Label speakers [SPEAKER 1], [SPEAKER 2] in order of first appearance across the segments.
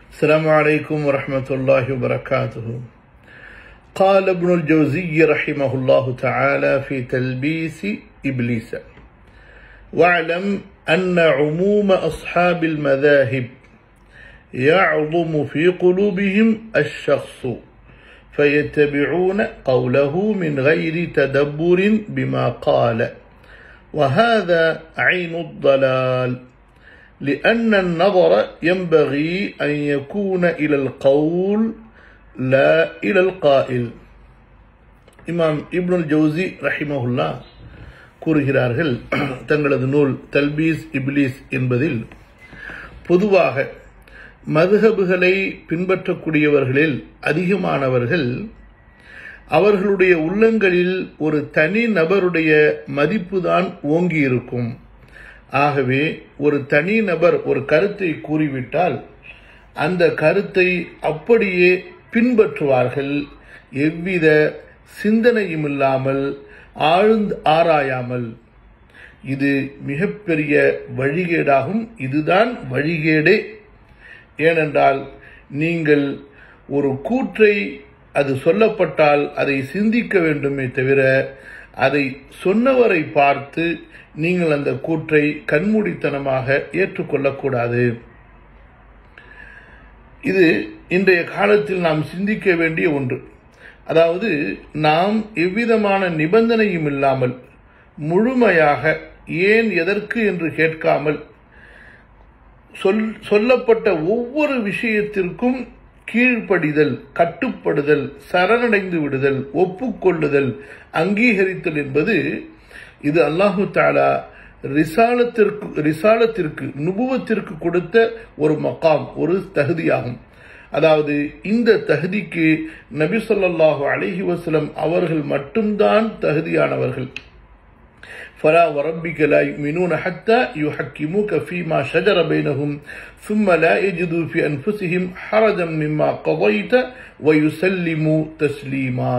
[SPEAKER 1] السلام عليكم ورحمة الله وبركاته قال ابن الجوزي رحمه الله تعالى في تلبيس إبليس واعلم أن عموم أصحاب المذاهب يعظم في قلوبهم الشخص فيتبعون قوله من غير تدبر بما قال وهذا عين الضلال لأن النظر ينبغي أن يكون إلى القول لا إلى القائل இமாம் இப்னுல் ஜவுசி ரஹிமஹுல்லா கூறுகிறார்கள் தங்களது நூல் தல்பீஸ் இப்லீஸ் என்பதில் பொதுவாக மதுஹபுகளை பின்பற்றக்கூடியவர்களில் அதிகமானவர்கள் அவர்களுடைய உள்ளங்களில் ஒரு தனி நபருடைய மதிப்புதான் ஓங்கி இருக்கும் ஆகவே ஒரு தனி நபர் ஒரு கருத்தை கூறிவிட்டால் அந்த கருத்தை அப்படியே பின்பற்றுவார்கள் எவ்வித சிந்தனையும் இல்லாமல் ஆழ்ந்து ஆராயாமல் இது மிகப்பெரிய வழிகேடாகும் இதுதான் வழிகேடே ஏனென்றால் நீங்கள் ஒரு கூற்றை அது சொல்லப்பட்டால் அதை சிந்திக்க வேண்டுமே தவிர அதை சொன்னவரை பார்த்து நீங்கள் அந்த கூற்றை கண்மூடித்தனமாக ஏற்றுக்கொள்ளக்கூடாது இது இன்றைய காலத்தில் நாம் சிந்திக்க வேண்டிய ஒன்று அதாவது நாம் எவ்விதமான நிபந்தனையும் இல்லாமல் முழுமையாக ஏன் எதற்கு என்று கேட்காமல் சொல் சொல்லப்பட்ட ஒவ்வொரு விஷயத்திற்கும் கீழ்ப்படிதல் கட்டுப்படுதல் சரணடைந்து விடுதல் ஒப்புக்கொள்ளுதல் அங்கீகரித்தல் என்பது இது அல்லாஹு தாலா ரிசாலத்திற்கு ரிசாலத்திற்கு நுபுவத்திற்கு கொடுத்த ஒரு மக்காம் ஒரு தகுதியாகும் அதாவது இந்த தகுதிக்கு நபி சொல்லாஹு அலஹி வசலம் அவர்கள் மட்டும்தான் தகுதியானவர்கள் فلا وربك لا يؤمنون حتى يحكموك فيما شجر بينهم ثم لا يجدوا في أنفسهم حرجا مما قضيت ويسلموا تسليما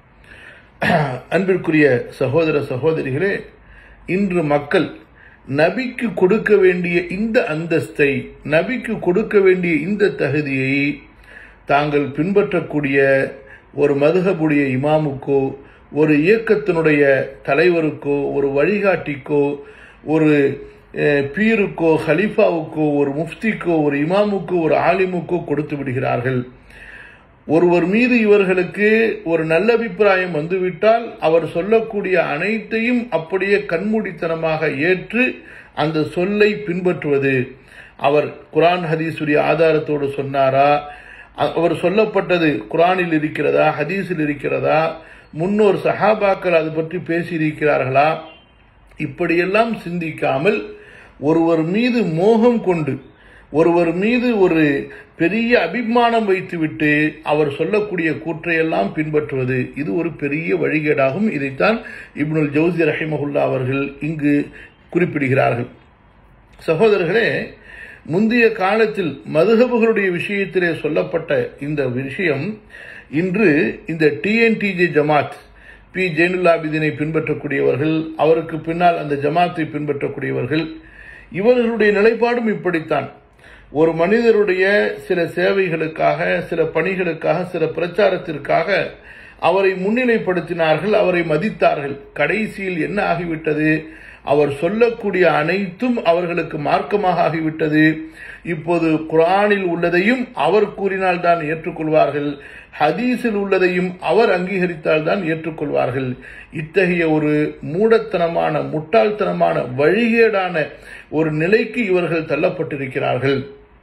[SPEAKER 1] அன்பிற்குரிய சகோதர சகோதரிகளே இன்று மக்கள் நபிக்கு கொடுக்க வேண்டிய இந்த அந்தஸ்தை நபிக்கு கொடுக்க வேண்டிய இந்த தகுதியை தாங்கள் பின்பற்றக்கூடிய ஒரு மதுகபுடைய இமாமுக்கோ ஒரு இயக்கத்தினுடைய தலைவருக்கோ ஒரு வழிகாட்டிக்கோ ஒரு பீருக்கோ ஹலீஃபாவுக்கோ ஒரு முஃப்திக்கோ ஒரு இமாமுக்கோ ஒரு ஆலிமுக்கோ கொடுத்து விடுகிறார்கள் ஒருவர் மீது இவர்களுக்கு ஒரு நல்ல அபிப்பிராயம் வந்துவிட்டால் அவர் சொல்லக்கூடிய அனைத்தையும் அப்படியே கண்மூடித்தனமாக ஏற்று அந்த சொல்லை பின்பற்றுவது அவர் குரான் ஹதீஸுடைய ஆதாரத்தோடு சொன்னாரா அவர் சொல்லப்பட்டது குரானில் இருக்கிறதா ஹதீஸில் இருக்கிறதா முன்னோர் சஹாபாக்கள் அது பற்றி பேசியிருக்கிறார்களா இப்படியெல்லாம் சிந்திக்காமல் ஒருவர் மீது மோகம் கொண்டு ஒருவர் மீது ஒரு பெரிய அபிமானம் வைத்துவிட்டு அவர் சொல்லக்கூடிய கூற்றையெல்லாம் பின்பற்றுவது இது ஒரு பெரிய வழிகேடாகும் இதைத்தான் இப்னுல் ஜவுசி ரஹிமஹுல்லா அவர்கள் இங்கு குறிப்பிடுகிறார்கள் சகோதரர்களே முந்தைய காலத்தில் மதுகபுகளுடைய விஷயத்திலே சொல்லப்பட்ட இந்த விஷயம் இன்று இந்த டிஎன்டிஜே ஜமாத் பி ஜெயினுல்லாபிதினை பின்பற்றக்கூடியவர்கள் அவருக்கு பின்னால் அந்த ஜமாத்தை பின்பற்றக்கூடியவர்கள் இவர்களுடைய நிலைப்பாடும் இப்படித்தான் ஒரு மனிதருடைய சில சேவைகளுக்காக சில பணிகளுக்காக சில பிரச்சாரத்திற்காக அவரை முன்னிலைப்படுத்தினார்கள் அவரை மதித்தார்கள் கடைசியில் என்ன ஆகிவிட்டது அவர் சொல்லக்கூடிய அனைத்தும் அவர்களுக்கு மார்க்கமாக ஆகிவிட்டது இப்போது குரானில் உள்ளதையும் அவர் கூறினால் தான் ஏற்றுக்கொள்வார்கள் ஹதீஸில் உள்ளதையும் அவர் அங்கீகரித்தால் தான் ஏற்றுக்கொள்வார்கள் இத்தகைய ஒரு மூடத்தனமான முட்டாள்தனமான வழிகேடான ஒரு நிலைக்கு இவர்கள் தள்ளப்பட்டிருக்கிறார்கள்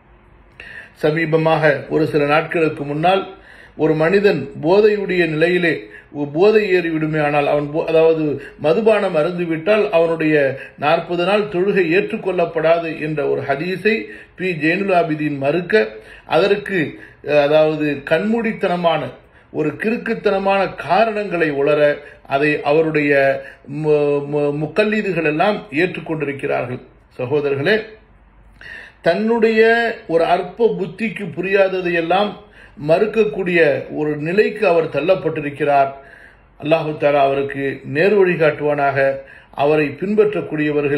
[SPEAKER 1] சமீபமாக ஒரு சில நாட்களுக்கு முன்னால் ஒரு மனிதன் போதையுடைய நிலையிலே போதை ஏறிவிடுமே ஆனால் அவன் அதாவது மதுபானம் அருந்துவிட்டால் அவனுடைய நாற்பது நாள் தொழுகை ஏற்றுக்கொள்ளப்படாது என்ற ஒரு ஹதீஸை பி ஜெயினுலாபிதீன் மறுக்க அதற்கு அதாவது கண்மூடித்தனமான ஒரு கிறுக்குத்தனமான காரணங்களை உளர அதை அவருடைய முக்கல்லீதுகள் எல்லாம் ஏற்றுக்கொண்டிருக்கிறார்கள் சகோதரர்களே தன்னுடைய ஒரு அற்ப புத்திக்கு புரியாததையெல்லாம் மறுக்கக்கூடிய ஒரு நிலைக்கு அவர் தள்ளப்பட்டிருக்கிறார் அல்லாஹு தாலா அவருக்கு நேர் வழி காட்டுவானாக அவரை பின்பற்றக்கூடியவர்கள்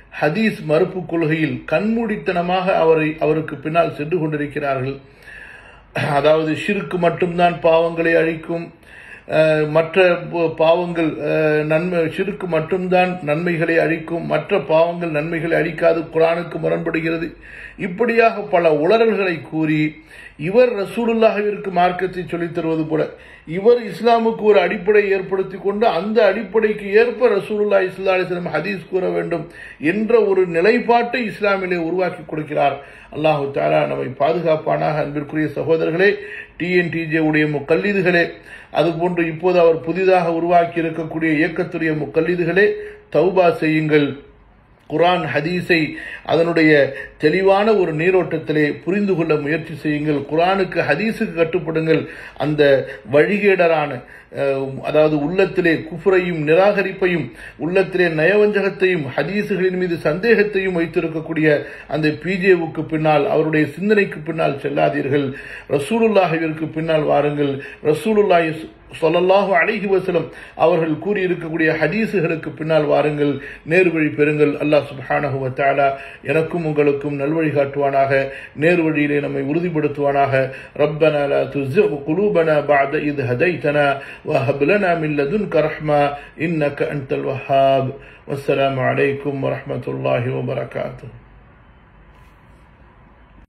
[SPEAKER 1] ஹதீஸ் மறுப்பு கொள்கையில் கண்மூடித்தனமாக அவரை அவருக்கு பின்னால் சென்று கொண்டிருக்கிறார்கள் அதாவது ஷிருக்கு மட்டும்தான் பாவங்களை அழிக்கும் அஹ், மற்ற ப- பாவங்கள் அஹ், நன்மை ஷிருக்கு மட்டும்தான் நன்மைகளை அழிக்கும் மற்ற பாவங்கள் நன்மைகளை அழிக்காது குரானுக்கு முரண்படுகிறது இப்படியாக பல உளறல்களை கூறி இவர் ரசூலுல்லாஹிற்கு மார்க்கத்தை சொல்லித் தருவது போல இவர் இஸ்லாமுக்கு ஒரு அடிப்படை ஏற்படுத்தி கொண்டு அந்த அடிப்படைக்கு ஏற்ப ரசூலுல்லாஹி ஸல்லல்லாஹு அலைஹி வஸல்லம் ஹதீஸ் கூற வேண்டும் என்ற ஒரு நிலைப்பாட்டை இஸ்லாமிலே உருவாக்கி கொடுக்கிறார் அல்லாஹு தாலா நம்மை பாதுகாப்பானாக அன்பிற்குரிய சகோதரர்களே டிஎன்டிஜே உடைய முக்கல்லீதுகளே அதுபோன்று இப்போது அவர் புதிதாக உருவாக்கி இருக்கக்கூடிய இயக்கத்துடைய முக்கல்லீதுகளே தௌபா செய்யுங்கள் குர்ஆன் ஹதீஸை அதனுடைய தெளிவான ஒரு நீரோட்டத்திலே புரிந்து கொள்ள முயற்சி செய்யுங்கள் குர்ஆனுக்கு ஹதீஸுக்கு கட்டுப்படுங்கள் அந்த வழிகேடரான அஹ், அதாவது உள்ளத்திலே குஃப்ரையும் நிராகரிப்பையும் உள்ளத்திலே நயவஞ்சகத்தையும் ஹதீஸுகளின் மீது சந்தேகத்தையும் வைத்திருக்கக்கூடிய அந்த பிஜேவுக்கு பின்னால் அவருடைய சிந்தனைக்கு பின்னால் செல்லாதீர்கள் ரசூலுல்லாஹிற்கு பின்னால் வாருங்கள் ரசூலுல்லாஹி ஸல்லல்லாஹு அலைஹி வஸல்லம் அவர்கள் கூறியிருக்கக்கூடிய ஹதீஸுகளுக்கு பின்னால் வாருங்கள் நேர்வழி பெறுங்கள் அல்லாஹ் சுப்ஹானஹு வ தஆலா எனக்கும் உங்களுக்கும் நல்வழி காட்டுவானாக நேர்வழியிலே நம்மை உறுதிப்படுத்துவானாக ரப்பனா லா துஸிக் குலூபனா பஅத இத் ஹதைதனா وهب لنا من لدنك رحمة إنك أنت الوهاب والسلام عليكم ورحمة الله وبركاته